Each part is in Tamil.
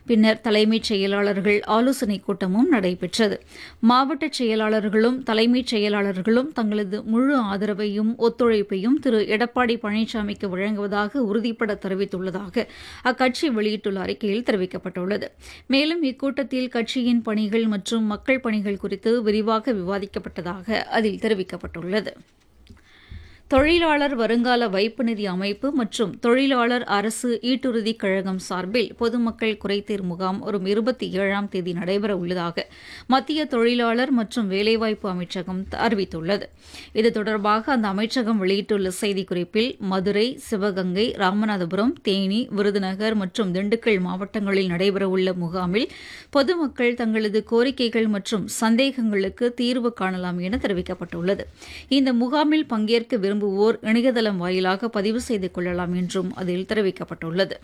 பின்னர் தலைமைச் செயலாளர்கள் ஆலோசனைக் கூட்டமும் நடைபெற்றது மாவட்ட செயலாளர்களும் தலைமைச் செயலாளர்களும் தங்களது முழு ஆதரவையும் ஒத்துழைப்பையும் திரு எடப்பாடி பழனிசாமிக்கு வழங்குவதாக உறுதிபட தெரிவித்துள்ளதாக அக்கட்சி வெளியிட்டுள்ள அறிக்கையில் தெரிவிக்கப்பட்டுள்ளது மேலும் இக்கூட்டத்தில் கட்சியின் பணிகள் மற்றும் மக்கள் பணிகள் குறித்து விரிவாக விவாதிக்கப்பட்டதாக அதில் தெரிவிக்கப்பட்டுள்ளது தொழிலாளர் வருங்கால வைப்பு நிதி அமைப்பு மற்றும் தொழிலாளர் அரசு ஈட்டுறுதிக் கழகம் சார்பில் பொதுமக்கள் குறைதீர் முகாம் வரும் இருபத்தி ஏழாம் தேதி நடைபெற உள்ளதாக மத்திய தொழிலாளர் மற்றும் வேலைவாய்ப்பு அமைச்சகம் அறிவித்துள்ளது இது தொடர்பாக அந்த அமைச்சகம் வெளியிட்டுள்ள செய்திக்குறிப்பில் மதுரை சிவகங்கை ராமநாதபுரம் தேனி விருதுநகர் மற்றும் திண்டுக்கல் மாவட்டங்களில் நடைபெறவுள்ள முகாமில் பொதுமக்கள் தங்களது கோரிக்கைகள் மற்றும் சந்தேகங்களுக்கு தீர்வு காணலாம் என தெரிவிக்கப்பட்டுள்ளது இந்த முகாமில் பங்கேற்க விரும்புவோர் இணையதளம் வாயிலாக பதிவு செய்து கொள்ளலாம் என்றும் அதில் தெரிவிக்கப்பட்டுள்ளது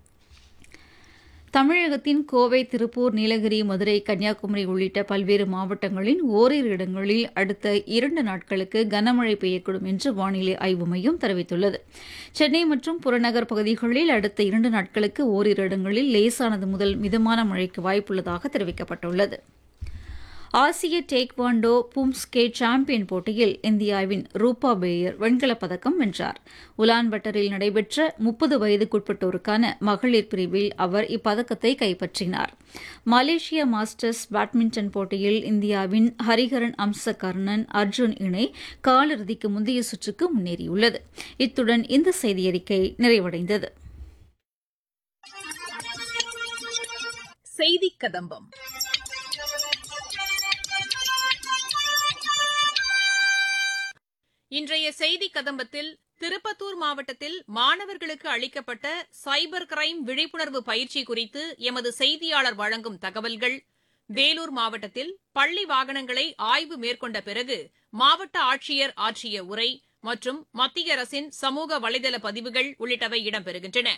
தமிழகத்தின் கோவை திருப்பூர் நீலகிரி மதுரை கன்னியாகுமரி உள்ளிட்ட பல்வேறு மாவட்டங்களின் ஓரிரு இடங்களில் அடுத்த இரண்டு நாட்களுக்கு கனமழை பெய்யக்கூடும் என்று வானிலை ஆய்வு மையம் தெரிவித்துள்ளது சென்னை மற்றும் புறநகர் பகுதிகளில் அடுத்த இரண்டு நாட்களுக்கு ஓரிரு இடங்களில் லேசானது முதல் மிதமான மழைக்கு வாய்ப்புள்ளதாக தெரிவிக்கப்பட்டுள்ளது ஆசிய டேக்வாண்டோ பும்ஸ்கே சாம்பியன் போட்டியில் இந்தியாவின் ரூபா பேயர் வெண்கலப் பதக்கம் வென்றார் உலான்பட்டரில் நடைபெற்ற முப்பது வயதுக்குட்பட்டோருக்கான மகளிர் பிரிவில் அவர் இப்பதக்கத்தை கைப்பற்றினார் மலேசிய மாஸ்டர்ஸ் பேட்மிண்டன் போட்டியில் இந்தியாவின் ஹரிஹரன் அம்சகர்ணன் அர்ஜுன் இணை காலிறுதிக்கு முந்தைய சுற்றுக்கு முன்னேறியுள்ளது இத்துடன் இந்த செய்தியறிக்கை நிறைவடைந்தது செய்தி கதம்பம் இன்றைய செய்தி கதம்பத்தில் திருப்பத்தூர் மாவட்டத்தில் மாணவர்களுக்கு அளிக்கப்பட்ட சைபர் கிரைம் விழிப்புணர்வு பயிற்சி குறித்து எமது செய்தியாளர் வழங்கும் தகவல்கள் வேலூர் மாவட்டத்தில் பள்ளி வாகனங்களை ஆய்வு மேற்கொண்ட பிறகு மாவட்ட ஆட்சியர் ஆற்றிய உரை மற்றும் மத்திய அரசின் சமூக வலைதள பதிவுகள் உள்ளிட்டவை இடம்பெறுகின்றன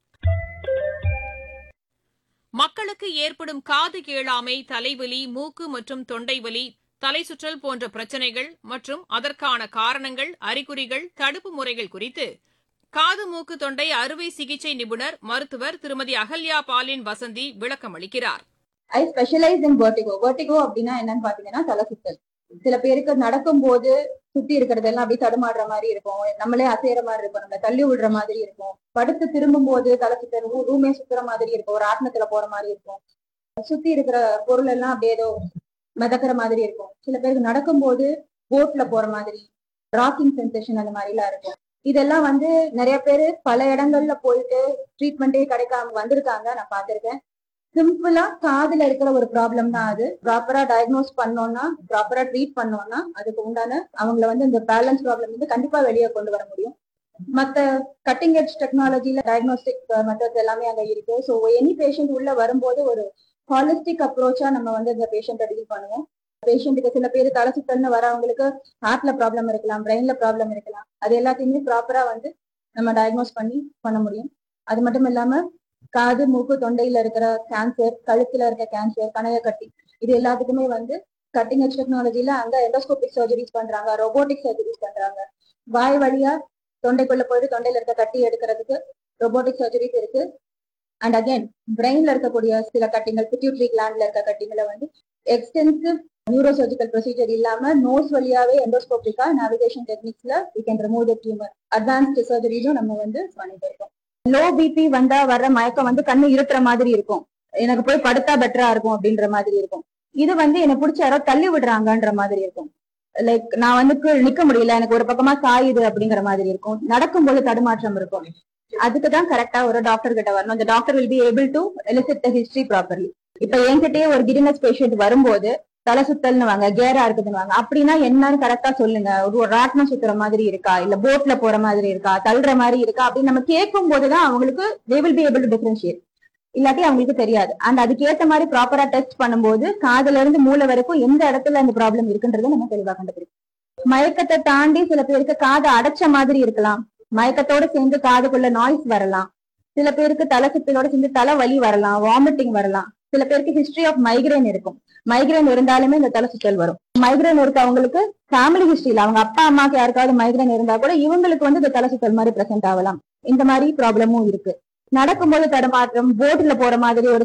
மக்களுக்கு ஏற்படும் காது கேளாமை தலைவலி மூக்கு மற்றும் தொண்டை வலி தலை சுற்றல் போன்ற பிரச்சினைகள் மற்றும் அதற்கான காரணங்கள் அறிகுறிகள் தடுப்பு முறைகள் குறித்து காது மூக்கு தொண்டை அறுவை சிகிச்சை நிபுணர் மருத்துவர் திருமதி அகல்யா பாலின் வசந்தி விளக்கம் அளிக்கிறார் I specialise in vertigo vertigo அப்படின்னா என்னன்னு பாத்தீங்கன்னா தலை சுத்தல் சில பேருக்கு நடக்கும் போது சுத்தி இருக்கிறதெல்லாம் அப்படியே தடுமாடுற மாதிரி இருக்கும் நம்மளே அசைற மாதிரி இருக்கும் நம்ம தள்ளி விடுற மாதிரி இருக்கும் படுத்து திரும்பும் போது தலை சுத்தல் ரூமே சுத்துற மாதிரி இருக்கும் ஒரு ஆத்மத்துல போற மாதிரி இருக்கும் சுத்தி இருக்கிற பொருள் எல்லாம் அப்படியே ஏதோ மிதக்கிற மாதிரி இருக்கும் சில பேருக்கு நடக்கும்போது போட்ல போற மாதிரி ராக்கிங் சென்சேஷன் அந்த மாதிரி எல்லாம் இருக்கும் இதெல்லாம் வந்து நிறைய பேர் பல இடங்கள்ல போயிட்டு ட்ரீட்மெண்டே கிடைக்காம வந்திருக்காங்க நான் பார்த்திருக்கேன் சிம்பிளா காதுல இருக்கிற ஒரு ப்ராப்ளம் தான் அது ப்ராப்பரா டயக்னோஸ் பண்ணோம்னா ப்ராப்பரா ட்ரீட் பண்ணோம்னா அதுக்கு உண்டான அவங்கள வந்து இந்த பேலன்ஸ் ப்ராப்ளம் வந்து கண்டிப்பா வெளியே கொண்டு வர முடியும் மத்த கட்டிங் எட்ஜ் டெக்னாலஜில டயக்னோஸ்டிக் மெத்தட்ஸ் எல்லாமே அங்க இருக்கு ஸோ எனி பேஷண்ட் உள்ள வரும்போது ஒரு ஹாலிஸ்டிக் அப்ரோச்சா நம்ம வந்து இந்த பேஷண்ட்டை டீல் பண்ணுவோம் பேஷண்ட்டுக்கு சில பேர் தலை சுத்தல்னு வரவங்களுக்கு ஹார்ட்ல ப்ராப்ளம் இருக்கலாம் பிரெயின்ல ப்ராப்ளம் இருக்கலாம் அது எல்லாத்தையுமே ப்ராப்பரா வந்து நம்ம டயக்னோஸ் பண்ணி பண்ண முடியும் அது மட்டும் இல்லாம காது மூக்கு தொண்டையில இருக்கிற கேன்சர் கழுத்துல இருக்க கேன்சர் கணைய கட்டி இது எல்லாத்துக்குமே வந்து கட்டிங் எட்ஜ் டெக்னாலஜில அங்க எண்டோஸ்கோபிக் சர்ஜரிஸ் பண்றாங்க ரோபோட்டிக் சர்ஜரிஸ் பண்றாங்க வாய் வழியா தொண்டைக்குள்ள போயிட்டு தொண்டையில இருக்க கட்டி எடுக்கிறதுக்கு ரோபோட்டிக் சர்ஜரிஸ் இருக்கு அண்ட் அகைன் பிரெயின்ல இருக்கக்கூடிய சில கட்டிங்கள் பிட்யூட்ரி கிளாண்ட்ல இருக்க கட்டிங்களை வந்து எக்ஸ்டென்சிவ் நியூரோ சர்ஜிக்கல் ப்ரொசீஜர் இல்லாம நோஸ் வழியாவே எண்டோஸ்கோபிக்கா நேவிகேஷன் டெக்னிக்ஸ்ல we can remove the tumour advanced சர்ஜரிஸும் நம்ம வந்து பண்ணிட்டு இருக்கோம் லோ பிபி வந்தா வர்ற மயக்கம் வந்து கண்ணு இருட்டுற மாதிரி இருக்கும் எனக்கு போய் படுத்தா பெட்டரா இருக்கும் அப்படின்ற மாதிரி இருக்கும் இது வந்து என்னை பிடிச்ச யாரோ தள்ளி விடுறாங்கன்ற மாதிரி இருக்கும் லைக் நான் வந்து கீழ் நிக்க முடியல எனக்கு ஒரு பக்கமா சாயுது அப்படிங்கிற மாதிரி இருக்கும் நடக்கும்போது தடுமாற்றம் இருக்கும் அதுக்கு தான் கரெக்டா ஒரு டாக்டர் கிட்ட வரணும் அந்த doctor will be able to elicit the history properly இப்ப என்கிட்டயே ஒரு கிடினஸ் பேஷண்ட் வரும்போது தலை சுத்தல்னு வாங்க கேரா இருக்குதுன்னு வாங்க அப்படின்னா என்னன்னு கரெக்டா சொல்லுங்க ஒரு ராட்னம் சுத்துற மாதிரி இருக்கா இல்ல போட்ல போற மாதிரி இருக்கா தள்ளுற மாதிரி இருக்கா அப்படின்னு நம்ம கேட்கும் போதுதான் அவங்களுக்கு they will be able to differentiate இல்லாட்டி அவங்களுக்கு தெரியாது அண்ட் அதுக்கேத்த மாதிரி ப்ராப்பரா டெஸ்ட் பண்ணும்போது காதுல இருந்து மூளை வரைக்கும் எந்த இடத்துல அந்த ப்ராப்ளம் இருக்குன்றதை நம்ம தெளிவா கண்டுபிடிக்கும் மயக்கத்தை தாண்டி சில பேருக்கு காது அடைச்ச மாதிரி இருக்கலாம் மயக்கத்தோட சேர்ந்து காதுக்குள்ள நாய்ஸ் வரலாம் சில பேருக்கு தலை சுத்தலோட சேர்ந்து தலை வலி வரலாம் வாமிட்டிங் வரலாம் சில பேருக்கு ஹிஸ்டரி ஆஃப் மைக்ரேன் இருக்கும் மைக்ரேன் இருந்தாலுமே இந்த தலை சுத்தல் வரும் மைக்ரேன் இருக்கவங்களுக்கு ஃபேமிலி ஹிஸ்டரியில அவங்க அப்பா அம்மாக்கு யாருக்காவது மைக்ரேன் இருந்தா கூட இவங்களுக்கு வந்து இந்த தலை சுத்தல் மாதிரி பிரசன்ட் ஆகலாம் இந்த மாதிரி ப்ராப்ளமும் இருக்கு நடக்கும்போது தடுமாற்றம் போட்ல போற மாதிரி ஒரு